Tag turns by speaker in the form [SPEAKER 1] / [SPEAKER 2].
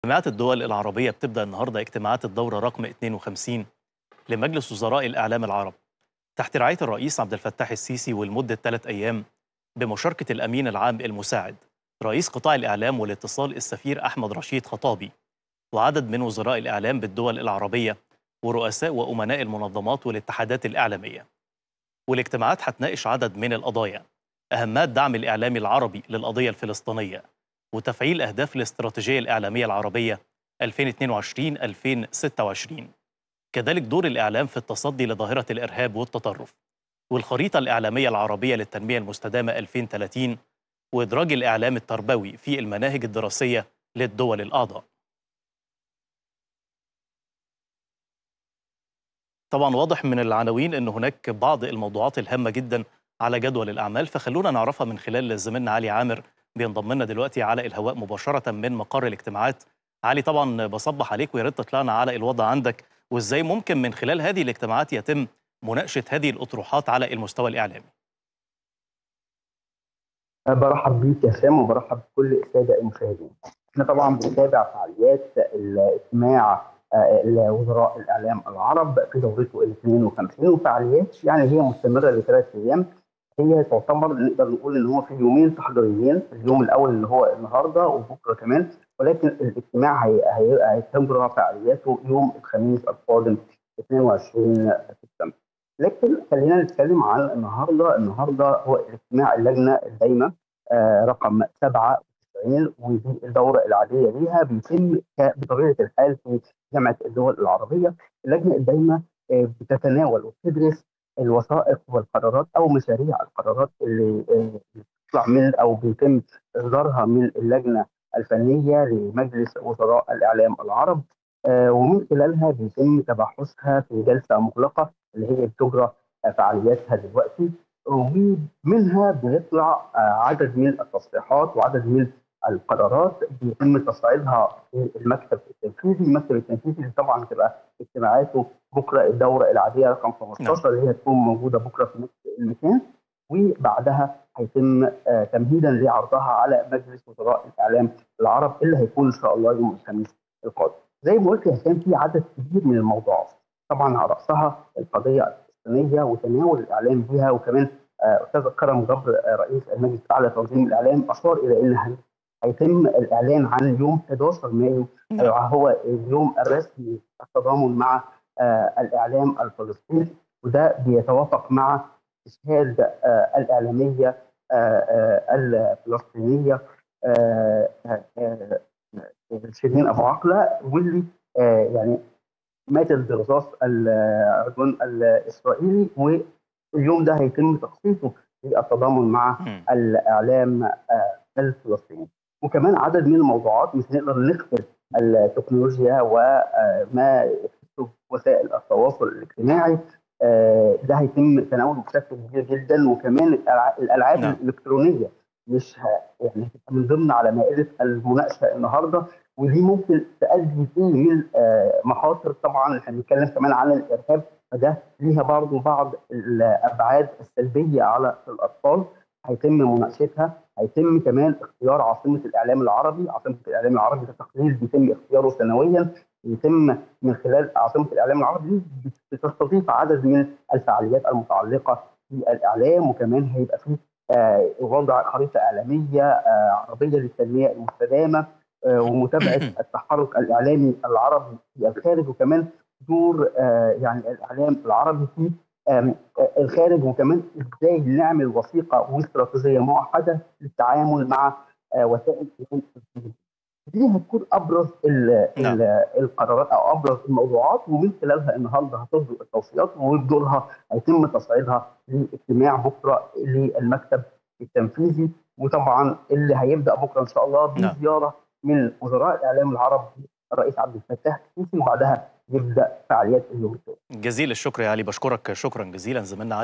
[SPEAKER 1] جامعات الدول العربية بتبدأ النهاردة اجتماعات الدورة رقم 52 لمجلس وزراء الإعلام العرب تحت رعاية الرئيس عبد الفتاح السيسي ولمدة ثلاث أيام بمشاركة الأمين العام المساعد رئيس قطاع الإعلام والاتصال السفير أحمد رشيد خطابي وعدد من وزراء الإعلام بالدول العربية ورؤساء وأمناء المنظمات والاتحادات الإعلامية والاجتماعات هتناقش عدد من القضايا أهمها الدعم الإعلامي العربي للقضية الفلسطينية وتفعيل أهداف الاستراتيجية الإعلامية العربية 2022-2026 كذلك دور الإعلام في التصدي لظاهرة الإرهاب والتطرف والخريطة الإعلامية العربية للتنمية المستدامة 2030 وإدراج الإعلام التربوي في المناهج الدراسية للدول الأعضاء طبعا واضح من العناوين أن هناك بعض الموضوعات الهامة جدا على جدول الأعمال فخلونا نعرفها من خلال زميلنا علي عامر بينضم لنا دلوقتي على الهواء مباشرة من مقر الاجتماعات علي طبعا بصبح عليك ويا ريت تطلعنا على الوضع عندك وازاي ممكن من خلال هذه الاجتماعات يتم مناقشة هذه الأطروحات على المستوى الإعلامي
[SPEAKER 2] برحب بيك يا سام وبرحب بكل الساده المشاهدين. احنا طبعا بنتابع فعاليات الاجتماع وزراء الاعلام العرب في دورته ال 52 وفعاليات يعني هي مستمره لثلاث ايام هي تعتبر نقدر نقول ان هو في يومين تحضيريين، اليوم الاول اللي هو النهارده وبكره كمان ولكن الاجتماع هيتجرى فعالياته يوم الخميس القادم 22 سبتمبر. لكن خلينا نتكلم عن النهارده، النهارده هو اجتماع اللجنه الدايمه آه رقم 97 ودي الدوره العاديه ليها بيتم بطبيعه الحال في جامعه الدول العربيه، اللجنه الدايمه آه بتتناول وبتدرس الوثائق والقرارات او مشاريع القرارات اللي بتطلع من او بيتم اصدارها من اللجنه الفنيه لمجلس وزراء الاعلام العرب آه ومن خلالها بيتم تبحثها في جلسه مغلقه اللي هي بتجرى فعالياتها دلوقتي ومنها بيطلع عدد من التصريحات وعدد من القرارات بيتم تصعيدها في المكتب التنفيذي، المكتب التنفيذي طبعا تبقى اجتماعاته بكره الدوره العاديه رقم 15 اللي هي تكون موجوده بكره في نفس المكان وبعدها هيتم تمهيدا لعرضها على مجلس وزراء الاعلام العرب اللي هيكون ان شاء الله يوم الخميس القادم. زي ما قلت كان في عدد كبير من الموضوعات طبعا على راسها القضيه الفلسطينيه وتناول الاعلام بها وكمان استاذ كرم جبر رئيس المجلس الاعلى لتنظيم الاعلام اشار الى ان هيتم الاعلان عن يوم 11 مايو هو اليوم الرسمي التضامن مع الاعلام الفلسطيني وده بيتوافق مع استشهاد الاعلاميه الفلسطينيه شيرين ابو عقله واللي يعني ماتت برصاص العدوان الاسرائيلي واليوم ده هيتم تخصيصه للتضامن مع الاعلام الفلسطيني وكمان عدد من الموضوعات مش هنقدر نغفل التكنولوجيا وما يخص وسائل التواصل الاجتماعي ده هيتم تناوله بشكل كبير جدا وكمان الالعاب نعم. الالكترونيه مش يعني من ضمن على مائده المناقشه النهارده ودي ممكن تؤدي فيه من مخاطر طبعا احنا بنتكلم كمان عن الارهاب فده ليها برضه بعض الابعاد السلبيه على الاطفال هيتم مناقشتها هيتم كمان اختيار عاصمه الاعلام العربي عاصمه الاعلام العربي ده تقرير بيتم اختياره سنويا يتم من خلال عاصمه الاعلام العربي بتستضيف عدد من الفعاليات المتعلقه بالاعلام وكمان هيبقى فيه آه وضع خريطه اعلاميه آه عربيه للتنميه المستدامه آه ومتابعه التحرك الاعلامي العربي في الخارج وكمان دور يعني الاعلام العربي في الخارج وكمان ازاي نعمل وثيقه واستراتيجيه موحده للتعامل مع وسائل دي هتكون ابرز ال نعم. ال القرارات او ابرز الموضوعات ومن خلالها النهارده هتصدر التوصيات وبدورها هيتم تصعيدها لاجتماع بكره للمكتب التنفيذي وطبعا اللي هيبدا بكره ان شاء الله بزياره من وزراء الاعلام العرب الرئيس عبد الفتاح السيسي وبعدها يبدا فعاليات اليوم
[SPEAKER 1] جزيل الشكر يا علي بشكرك شكرا جزيلا زميلنا